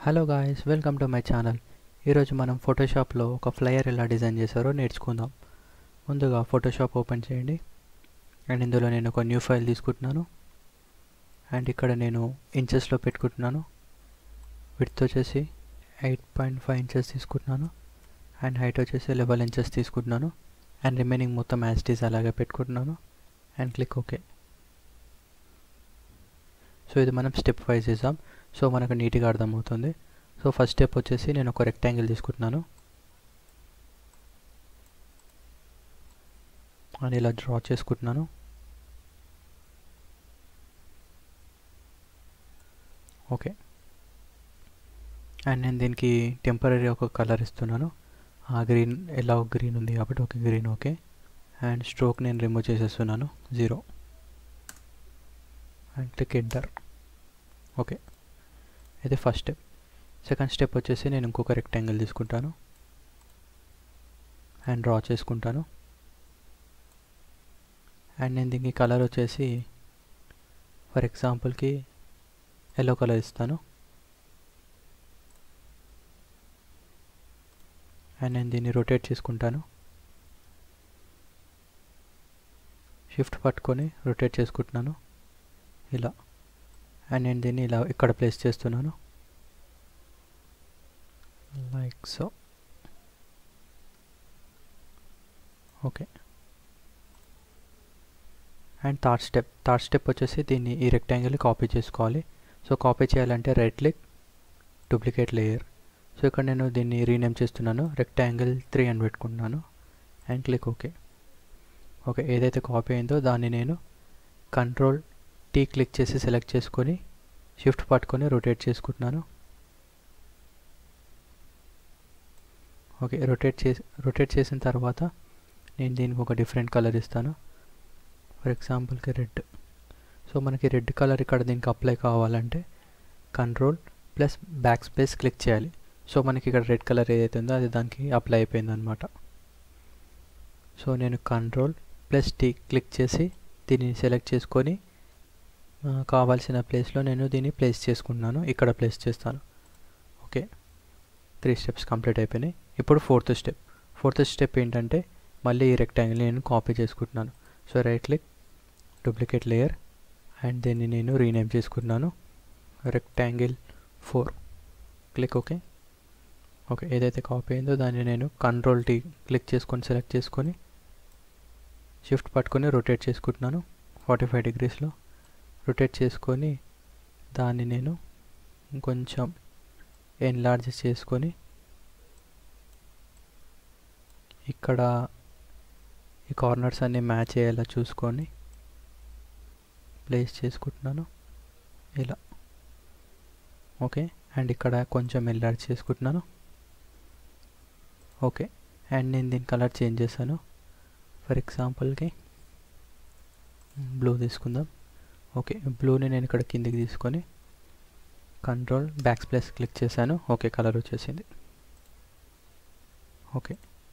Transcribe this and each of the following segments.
hello guys welcome to my channel ఈరోజు మనం ఫోటోషాప్లో ఒక ఫ్లయర్ ఎలా డిజైన్ చేశారో నేర్చుకుందాం ముందుగా ఫోటోషాప్ ఓపెన్ చేయండి అండ్ ఇందులో నేను ఒక న్యూ ఫైల్ తీసుకుంటున్నాను అండ్ ఇక్కడ నేను ఇంచెస్లో పెట్టుకుంటున్నాను విడ్త్ వచ్చేసి ఎయిట్ పాయింట్ ఫైవ్ ఇంచెస్ తీసుకుంటున్నాను అండ్ హైట్ వచ్చేసి లెవెల్ ఇంచెస్ తీసుకుంటున్నాను అండ్ రిమైనింగ్ మొత్తం యాస్టీస్ అలాగే పెట్టుకుంటున్నాను అండ్ క్లిక్ ఓకే సో ఇది మనం స్టెప్ వైజ్ చేద్దాం సో మనకు నీట్గా అర్థమవుతుంది సో ఫస్ట్ స్టెప్ వచ్చేసి నేను ఒక రెక్టాంగిల్ తీసుకుంటున్నాను అని ఇలా డ్రా చేసుకుంటున్నాను ఓకే అండ్ నేను దీనికి టెంపరీ ఒక కలర్ ఇస్తున్నాను ఆ గ్రీన్ ఎలా గ్రీన్ ఉంది కాబట్టి ఒక గ్రీన్ ఓకే అండ్ స్ట్రోక్ నేను రిమూవ్ చేసేస్తున్నాను zero and click enter okay ఇది ఫస్ట్ స్టెప్ సెకండ్ స్టెప్ వచ్చేసి నేను ఇంకొక రెక్టాంగిల్ తీసుకుంటాను అండ్ డ్రా చేసుకుంటాను అండ్ నేను దీనికి కలర్ వచ్చేసి ఫర్ ఎగ్జాంపుల్కి ఎల్లో కలర్ ఇస్తాను అండ్ నేను దీన్ని రొటేట్ చేసుకుంటాను షిఫ్ట్ పట్టుకొని రొటేట్ చేసుకుంటున్నాను ఇలా అండ్ నేను దీన్ని ఇలా ఇక్కడ ప్లేస్ చేస్తున్నాను like so okay and third step third step వచ్చేసి దీన్ని ఈ రెక్టాంగిల్ కాపీ చేసుకోవాలి సో కాపీ చేయాలంటే right click duplicate layer so ఇక్కడ నేను దీన్ని రీనేమ్ చేస్తున్నాను రెక్టాంగిల్ త్రీ అని పెట్టుకుంటున్నాను అండ్ క్లిక్ ఓకే ఓకే ఏదైతే కాపీ అయిందో దాన్ని నేను కంట్రోల్ టీ క్లిక్ చేసి సెలెక్ట్ చేసుకొని షిఫ్ట్ పట్టుకొని రొటేట్ చేసుకుంటున్నాను ఓకే రొటేట్ చేసి రొటేట్ చేసిన తర్వాత నేను దీనికి ఒక డిఫరెంట్ కలర్ ఇస్తాను ఫర్ ఎగ్జాంపుల్కి రెడ్ సో మనకి రెడ్ కలర్ ఇక్కడ దీనికి అప్లై కావాలంటే control plus back space click చేయాలి సో మనకి ఇక్కడ రెడ్ కలర్ ఏదైతే ఉందో అది దానికి అప్లై అయిపోయింది అనమాట సో నేను కంట్రోల్ ప్లస్ టీ క్లిక్ చేసి దీన్ని సెలెక్ట్ చేసుకొని కావాల్సిన ప్లేస్లో నేను దీన్ని ప్లేస్ చేసుకుంటున్నాను ఇక్కడ ప్లేస్ చేస్తాను ఓకే త్రీ స్టెప్స్ కంప్లీట్ అయిపోయినాయి ఇప్పుడు ఫోర్త్ స్టెప్ ఫోర్త్ స్టెప్ ఏంటంటే మళ్ళీ ఈ రెక్టాంగిల్ నేను కాపీ చేసుకుంటున్నాను so right click duplicate layer and దీన్ని నేను రీనేమ్ చేసుకుంటున్నాను rectangle four click okay okay ఏదైతే కాపీ అయిందో దాన్ని నేను కంట్రోల్ టీ క్లిక్ చేసుకొని సెలెక్ట్ చేసుకొని షిఫ్ట్ పట్టుకొని రొటేట్ చేసుకుంటున్నాను ఫార్టీ ఫైవ్ డిగ్రీస్లో రొటేట్ చేసుకొని దాన్ని నేను కొంచెం ఎన్లార్జ్ చేసుకొని ఇక్కడ ఈ కార్నర్స్ అన్నీ మ్యాచ్ అయ్యేలా చూసుకొని ప్లేస్ చేసుకుంటున్నాను ఇలా ఓకే అండ్ ఇక్కడ కొంచెం ఎన్లార్జ్ చేసుకుంటున్నాను ఓకే అండ్ నేను దీని కలర్ చేంజ్ చేశాను ఫర్ ఎగ్జాంపుల్కి బ్లూ తీసుకుందాం ఓకే బ్లూని నేను ఇక్కడ కిందికి తీసుకొని కంట్రోల్ బ్యాక్ ప్లస్ క్లిక్ చేశాను ఓకే కలర్ వచ్చేసింది okay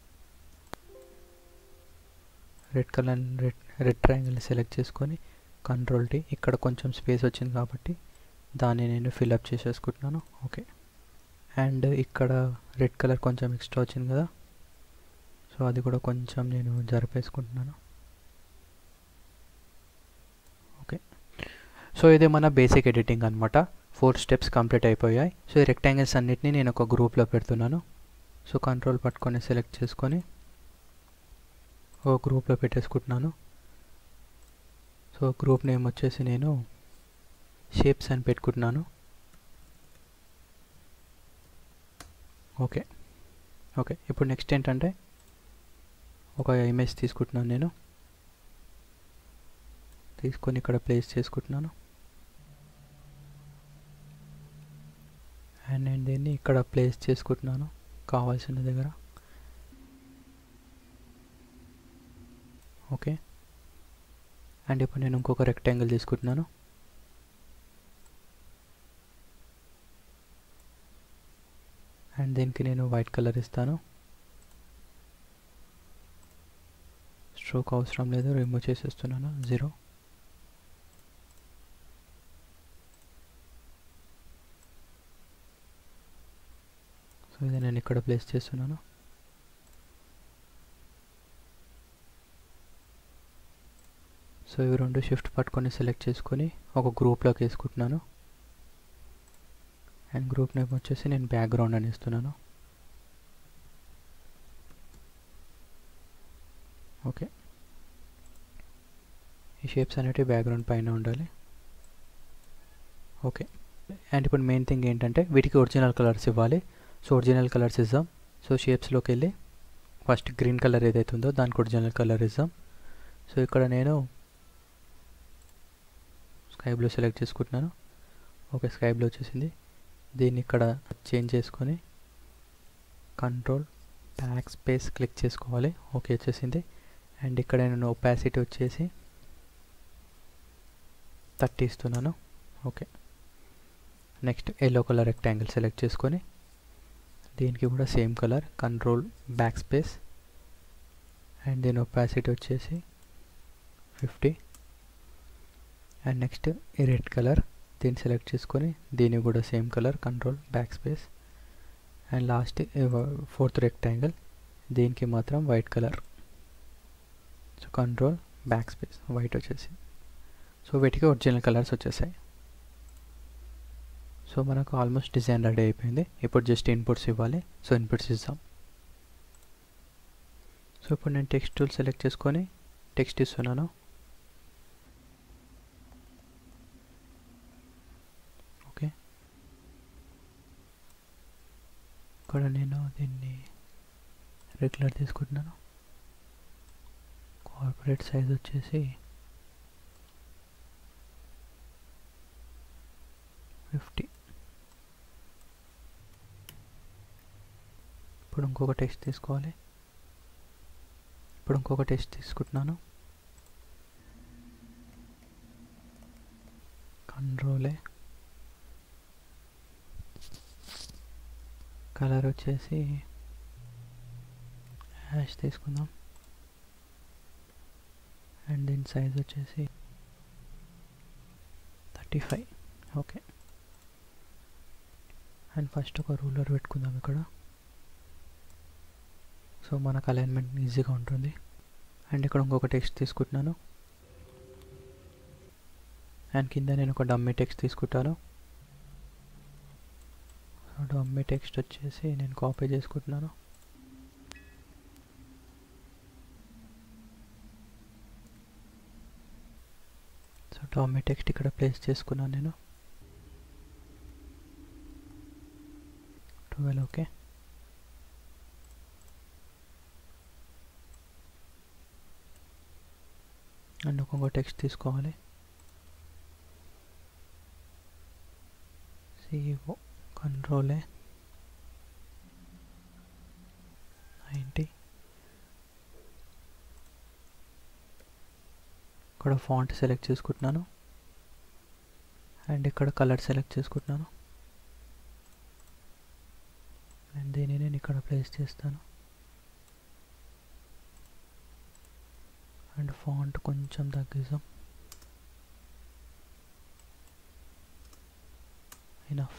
red colour red red triangle select చేసుకొని కంట్రోల్ టీ ఇక్కడ కొంచెం స్పేస్ వచ్చింది కాబట్టి దాన్ని నేను ఫిల్అప్ చేసేసుకుంటున్నాను ఓకే అండ్ ఇక్కడ రెడ్ కలర్ కొంచెం ఎక్స్ట్రా వచ్చింది కదా సో అది కూడా కొంచెం నేను జరిపేసుకుంటున్నాను ఓకే సో ఇది మన బేసిక్ ఎడిటింగ్ అనమాట ఫోర్ స్టెప్స్ కంప్లీట్ అయిపోయాయి సో ఈ రెక్టాంగిల్స్ అన్నిటిని నేను ఒక గ్రూప్లో పెడుతున్నాను సో కంట్రోల్ పట్టుకొని సెలెక్ట్ చేసుకొని ఒక గ్రూప్లో పెట్టేసుకుంటున్నాను సో గ్రూప్ నేమ్ వచ్చేసి నేను షేప్స్ అని పెట్టుకుంటున్నాను ఓకే ఓకే ఇప్పుడు నెక్స్ట్ ఏంటంటే ఒక ఇమేజ్ తీసుకుంటున్నాను నేను తీసుకొని ఇక్కడ ప్లేస్ చేసుకుంటున్నాను అండ్ నేను దీన్ని ఇక్కడ ప్లేస్ చేసుకుంటున్నాను కావాల్సిన దగ్గర ఓకే అండ్ ఇప్పుడు నేను ఇంకొక రెక్టాంగిల్ తీసుకుంటున్నాను అండ్ దీనికి నేను వైట్ కలర్ ఇస్తాను స్ట్రోక్ అవసరం లేదు రిమూవ్ చేసేస్తున్నాను జీరో ఇది నేను ఇక్కడ ప్లేస్ చేస్తున్నాను సో ఇవి రెండు షిఫ్ట్ పట్టుకొని సెలెక్ట్ చేసుకొని ఒక గ్రూప్లోకి వేసుకుంటున్నాను అండ్ గ్రూప్ నేమ్ వచ్చేసి నేను బ్యాక్గ్రౌండ్ అని ఇస్తున్నాను ఓకే ఈ షేప్స్ అనేటివి బ్యాక్గ్రౌండ్ పైన ఉండాలి ఓకే అండ్ ఇప్పుడు మెయిన్ థింగ్ ఏంటంటే వీటికి ఒరిజినల్ కలర్స్ ఇవ్వాలి సో ఒరిజినల్ కలర్స్ ఇద్దాం సో షేప్స్లోకి వెళ్ళి ఫస్ట్ గ్రీన్ కలర్ ఏదైతే ఉందో దానికి ఒరిజినల్ కలర్ ఇద్దాం సో ఇక్కడ నేను స్కై బ్లూ సెలెక్ట్ చేసుకుంటున్నాను ఓకే స్కై బ్లూ వచ్చేసింది దీన్ని ఇక్కడ చేంజ్ చేసుకొని కంట్రోల్ బ్యాక్ స్పేస్ క్లిక్ చేసుకోవాలి ఓకే వచ్చేసింది అండ్ ఇక్కడ నేను ఒపాసిటీ వచ్చేసి థర్టీ ఇస్తున్నాను okay next yellow colour rectangle select చేసుకొని దీనికి కూడా same colour control back space and దీని ఒపాసిటీ వచ్చేసి ఫిఫ్టీ అండ్ నెక్స్ట్ ఈ రెడ్ కలర్ దీన్ని సెలెక్ట్ చేసుకొని దీన్ని కూడా same colour control back space and last fourth rectangle దీనికి మాత్రం white colour so control back space white వచ్చేసి సో వీటికి ఒరిజినల్ కలర్స్ వచ్చేసాయి సో మనకు ఆల్మోస్ట్ డిజైన్ రెడీ అయిపోయింది ఇప్పుడు జస్ట్ ఇన్పుట్స్ ఇవ్వాలి సో ఇన్పుట్స్ ఇద్దాం సో ఇప్పుడు నేను టెక్స్ట్ టూల్ సెలెక్ట్ చేసుకొని టెక్స్ట్ ఇస్తున్నాను ఓకే ఇక్కడ నేను దీన్ని రెగ్యులర్ తీసుకుంటున్నాను కార్పొరేట్ సైజ్ వచ్చేసి ఫిఫ్టీ ఇప్పుడు ఇంకొక టెక్స్ట్ తీసుకోవాలి ఇప్పుడు ఇంకొక టెక్స్ట్ తీసుకుంటున్నాను కంట్రోలే కలర్ వచ్చేసి హ్యాష్ తీసుకుందాం అండ్ దీని సైజ్ వచ్చేసి thirty five okay and first ఒక రూలర్ పెట్టుకుందాం ఇక్కడ సో మనకు అలైన్మెంట్ ఈజీగా ఉంటుంది అండ్ ఇక్కడ ఇంకొక టెక్స్ట్ తీసుకుంటున్నాను అండ్ కింద నేను ఒక డమ్మీ టెక్స్ట్ తీసుకుంటాను సో డమ్మీ టెక్స్ట్ వచ్చేసి నేను కాపీ చేసుకుంటున్నాను సో డమ్మీ టెక్స్ట్ ఇక్కడ ప్లేస్ చేసుకున్నాను నేను ట్వెల్వ్ ఓకే అండ్ ఒక్కొక్క టెక్స్ట్ తీసుకోవాలి సిఓ కంట్రోలే నైంటీ ఇక్కడ ఫాంట్ సెలెక్ట్ చేసుకుంటున్నాను అండ్ ఇక్కడ కలర్ సెలెక్ట్ చేసుకుంటున్నాను అండ్ దీన్ని నేను ఇక్కడ ప్లేస్ చేస్తాను అండ్ ఫాంట్ కొంచెం తగ్గిస్తాం enough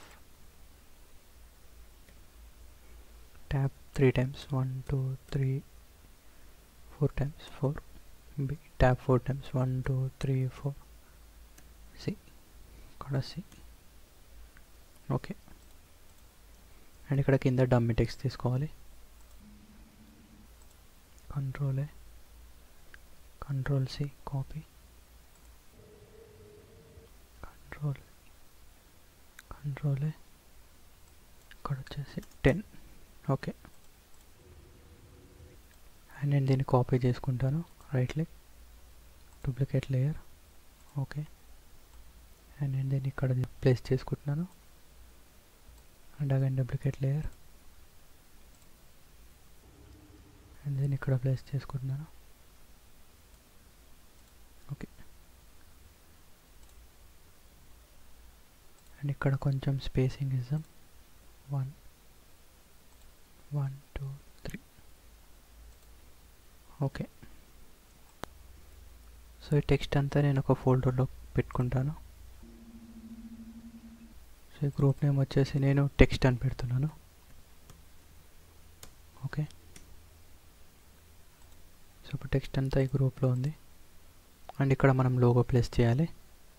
tap three times one two three four times four B tap four times one two three four C ఇక్కడ సి ఓకే అండ్ ఇక్కడ కింద డమ్మి టెక్స్ట్ తీసుకోవాలి కంట్రోలే కంట్రోల్ సి కాపీ కంట్రోల్ కంట్రోలే ఇక్కడ వచ్చేసి టెన్ ఓకే అండ్ నేను దీన్ని కాపీ చేసుకుంటాను right click duplicate layer okay and నేను దీన్ని ఇక్కడ ప్లేస్ చేసుకుంటున్నాను and again duplicate layer and దీన్ని ఇక్కడ ప్లేస్ చేసుకుంటున్నాను ఓకే అండ్ ఇక్కడ కొంచెం స్పేసింగ్ ఇద్దాం one one two three okay so ఈ టెక్స్ట్ అంతా నేను ఒక ఫోల్డర్లో పెట్టుకుంటాను సో ఈ గ్రూప్ నేమ్ వచ్చేసి నేను టెక్స్ట్ అని పెడుతున్నాను ఓకే సో ఇప్పుడు టెక్స్ట్ అంతా ఈ గ్రూప్లో ఉంది అండ్ ఇక్కడ మనం లోగో ప్లేస్ చేయాలి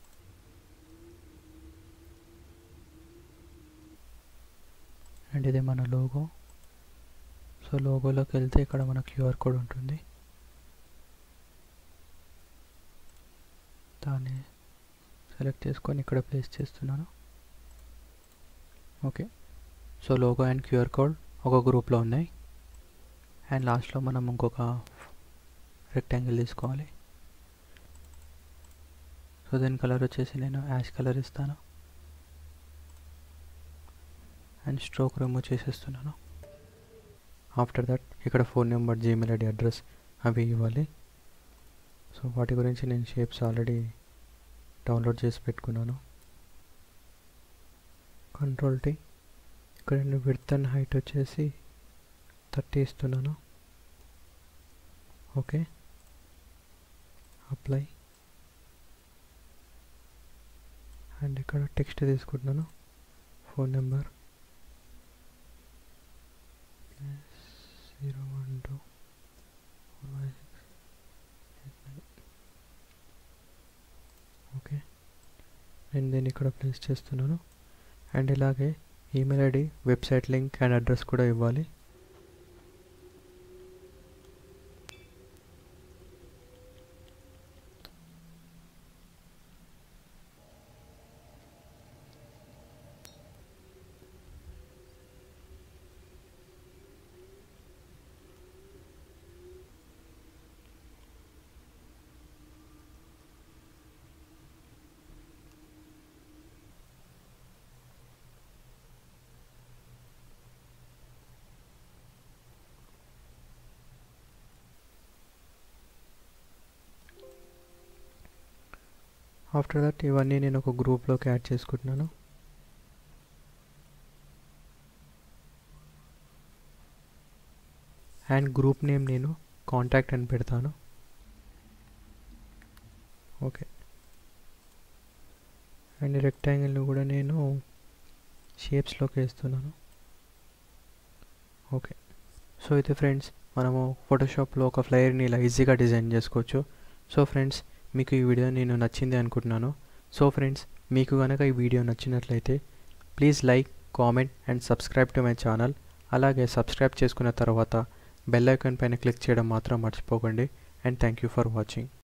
అండ్ ఇది మన లోగో సో లోగోలోకి వెళ్తే ఇక్కడ మన క్యూఆర్ కోడ్ ఉంటుంది దాన్ని సెలెక్ట్ చేసుకొని ఇక్కడ ప్లేస్ చేస్తున్నాను okay so logo and QR code ఒక గ్రూప్లో ఉన్నాయి అండ్ లాస్ట్లో మనం ఇంకొక రెక్టాంగిల్ తీసుకోవాలి సో దీని కలర్ వచ్చేసి నేను యాష్ కలర్ ఇస్తాను అండ్ స్ట్రోక్ రిమూవ్ చేసేస్తున్నాను ఆఫ్టర్ దట్ ఇక్కడ phone number Gmail ID address అవి ఇవ్వాలి సో వాటి గురించి నేను షేప్స్ ఆల్రెడీ డౌన్లోడ్ చేసి పెట్టుకున్నాను కంట్రోల్ టీ ఇక్కడ నేను విడ్త్ అండ్ హైట్ వచ్చేసి థర్టీ ఇస్తున్నాను ఓకే అప్లై అండ్ ఇక్కడ టెక్స్ట్ తీసుకుంటున్నాను phone number zero one two four five six eight nine okay నేను దీన్ని ఇక్కడ ప్లేస్ చేస్తున్నాను అండ్ ఇలాగే email ID website link and address కూడా ఇవ్వాలి ఆఫ్టర్ దట్ ఇవన్నీ నేను ఒక గ్రూప్లోకి యాడ్ చేసుకుంటున్నాను అండ్ గ్రూప్ నేమ్ నేను కాంటాక్ట్ అని పెడతాను ఓకే అండ్ రెక్టాంగిల్ని కూడా నేను షేప్స్లోకి వేస్తున్నాను ఓకే సో అయితే ఫ్రెండ్స్ మనము ఫోటోషాప్లో ఒక ఫ్లైర్ని ఇలా ఈజీగా డిజైన్ చేసుకోవచ్చు సో ఫ్రెండ్స్ మీకు ఈ వీడియో నేను నచ్చింది అనుకుంటున్నాను సో ఫ్రెండ్స్ మీకు కనుక ఈ వీడియో నచ్చినట్లయితే please like comment and subscribe to my channel అలాగే సబ్స్క్రైబ్ చేసుకున్న తర్వాత బెల్ ఐకాన్ పైన క్లిక్ చేయడం మాత్రం మర్చిపోకండి and thank you for watching